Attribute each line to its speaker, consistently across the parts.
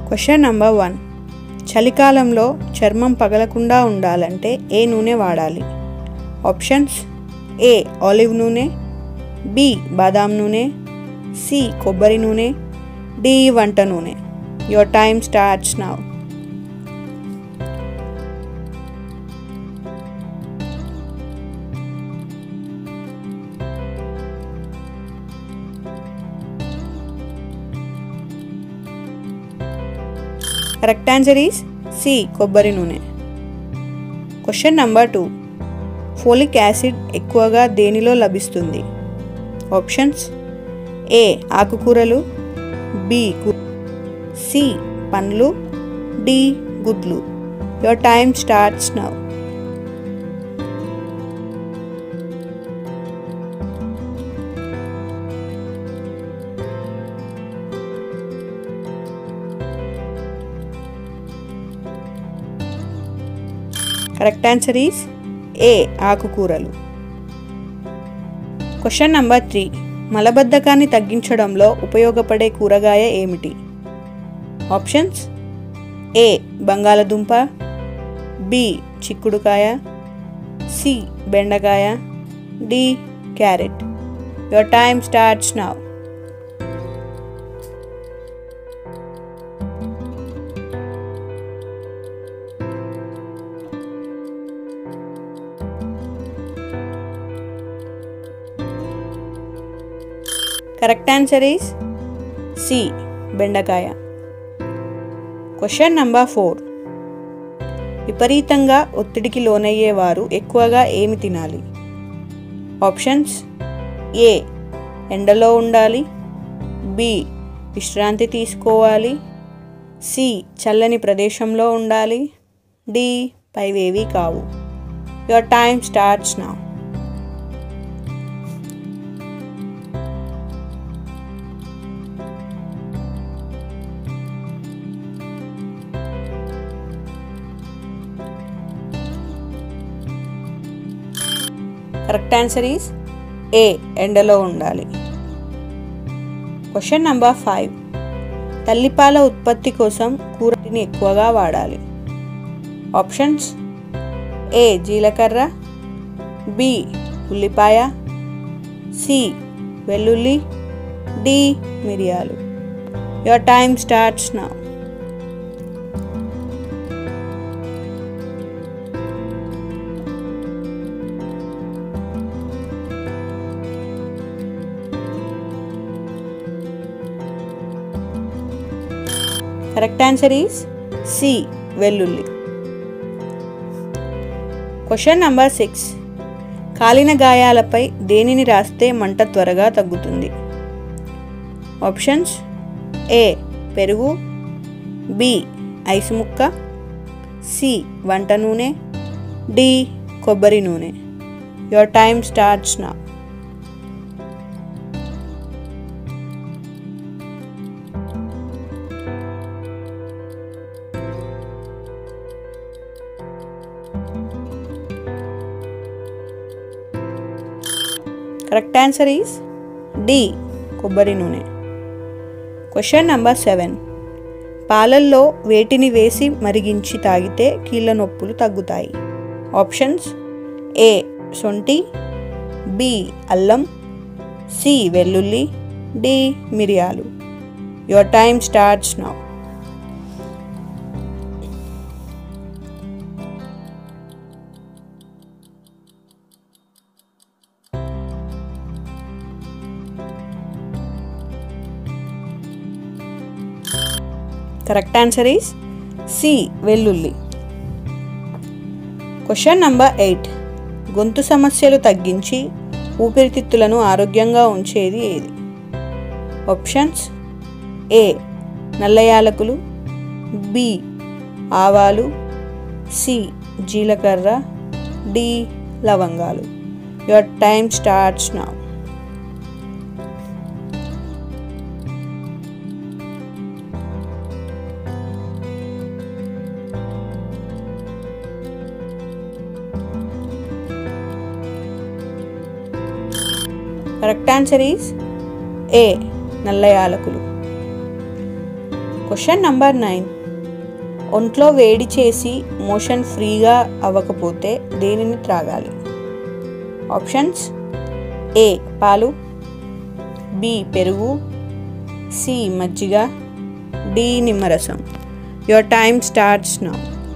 Speaker 1: question number one చలికాలంలో చర్మం పగలకుండా ఉండాలంటే ఏ నూనె వాడాలి ఆప్షన్స్ ఏ ఆలివ్ నూనె బి బాదాం నూనె సి కొబ్బరి నూనె డి వంట నూనె your time starts now correct answer is C కొబ్బరి నూనె question number two folic acid ఎక్కువగా దేనిలో లభిస్తుంది ఆప్షన్స్ ఏ ఆకుకూరలు బి సి పండ్లు డి గుడ్లు your time starts now correct answer is A ఆకుకూరలు క్వశ్చన్ నంబర్ త్రీ మలబద్ధకాన్ని తగ్గించడంలో ఉపయోగపడే కూరగాయ ఏమిటి ఆప్షన్స్ ఏ బంగాళదుంప బి చిక్కుడుకాయ సి బెండకాయ D carrot your time starts now correct answer is C బెండకాయ క్వశ్చన్ నంబర్ ఫోర్ విపరీతంగా ఒత్తిడికి లోనయ్యేవారు ఎక్కువగా ఏమి తినాలి ఆప్షన్స్ ఏ ఎండలో ఉండాలి బి విశ్రాంతి తీసుకోవాలి సి చల్లని ప్రదేశంలో ఉండాలి డి పైవేవి కావు your time starts now correct answer is A ఎండలో ఉండాలి క్వశ్చన్ నంబర్ ఫైవ్ తల్లిపాల ఉత్పత్తి కోసం కూరటిని ఎక్కువగా వాడాలి ఆప్షన్స్ ఏ జీలకర్ర బి ఉల్లిపాయ సి వెల్లుల్లి డి మిరియాలు your time starts now correct answer is C వెల్లుల్లి క్వశ్చన్ నంబర్ సిక్స్ కాలిన గాయాలపై దేనిని రాస్తే మంట త్వరగా తగ్గుతుంది ఆప్షన్స్ ఏ పెరుగు బి ఐసు ముక్క సి వంట నూనె డి కొబ్బరి నూనె your time starts now correct answer is D కొబ్బరి నూనె క్వశ్చన్ నంబర్ సెవెన్ పాలల్లో వేటిని వేసి మరిగించి తాగితే కీళ్ళ నొప్పులు తగ్గుతాయి ఆప్షన్స్ ఏ సొంటి బి అల్లం సి వెల్లుల్లి డి మిరియాలు your time starts now correct answer is C వెల్లుల్లి క్వశ్చన్ నంబర్ ఎయిట్ గొంతు సమస్యలు తగ్గించి ఊపిరితిత్తులను ఆరోగ్యంగా ఉంచేది ఏది ఆప్షన్స్ ఏ నల్ల యాలకులు బి ఆవాలు సి జీలకర్ర డి లవంగాలు your time starts now correct answer is A నల్ల యాలకులు క్వశ్చన్ నంబర్ నైన్ ఒంట్లో వేడి చేసి మోషన్ ఫ్రీగా అవ్వకపోతే దేనిని త్రాగాలి ఆప్షన్స్ ఏ పాలు బి పెరుగు సి మజ్జిగ డి నిమ్మరసం your time starts now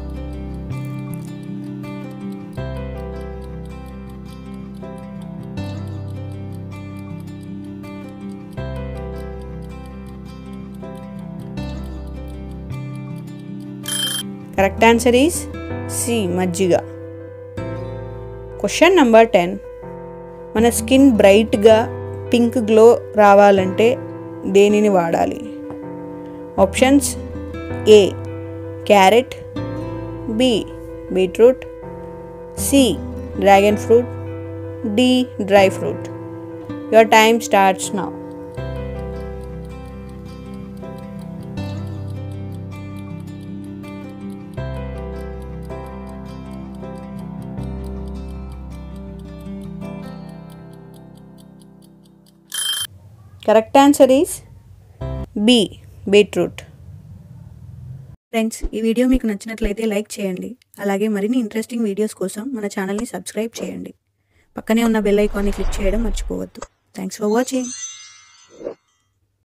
Speaker 1: correct answer is C మజ్జిగ క్వశ్చన్ నంబర్ టెన్ మన స్కిన్ బ్రైట్గా పింక్ గ్లో రావాలంటే దేనిని వాడాలి options A carrot B beetroot C dragon fruit D dry fruit your time starts now correct answer is B beetroot
Speaker 2: friends ఈ video మీకు నచ్చినట్లయితే like చేయండి అలాగే మరిన్ని ఇంట్రెస్టింగ్ వీడియోస్ కోసం మన ఛానల్ని సబ్స్క్రైబ్ చేయండి పక్కనే ఉన్న బెల్ ఐకాన్ని క్లిక్ చేయడం మర్చిపోవద్దు థ్యాంక్స్ ఫర్ వాచింగ్